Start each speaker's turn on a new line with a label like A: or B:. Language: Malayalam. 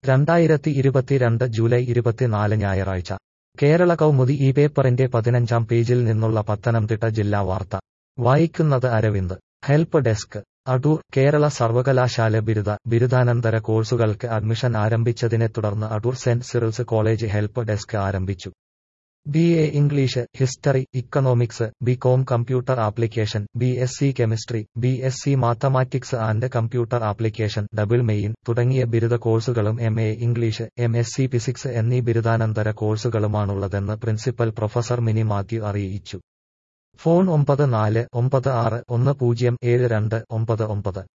A: രണ്ടായിരത്തി ഇരുപത്തിരണ്ട് ജൂലൈ ഇരുപത്തിനാല് ഞായറാഴ്ച കേരള കൗമുദി ഈ പേപ്പറിന്റെ പതിനഞ്ചാം പേജിൽ നിന്നുള്ള പത്തനംതിട്ട ജില്ലാ വാർത്ത വായിക്കുന്നത് അരവിന്ദ് ഹെൽപ്പ് ഡെസ്ക് അടൂർ കേരള സർവകലാശാല ബിരുദ ബിരുദാനന്തര കോഴ്സുകൾക്ക് അഡ്മിഷൻ ആരംഭിച്ചതിനെ തുടർന്ന് Adoor Saint Cyril's college help desk ആരംഭിച്ചു B A English history economics B com computer application B S C chemistry B S C mathematics and computer application double main തുടങ്ങിയ ബിരുദ കോഴ്സുകളും M A English M S C physics എന്നീ ബിരുദാനന്തര കോഴ്സുകളുമാണുള്ളതെന്ന് പ്രിൻസിപ്പൽ പ്രൊഫസർ മിനി മാത്യു അറിയിച്ചു ഫോൺ ഒമ്പത് നാല് ഒമ്പത് ആറ് ഒന്ന് പൂജ്യം ഏഴ് രണ്ട് ഒമ്പത് ഒമ്പത്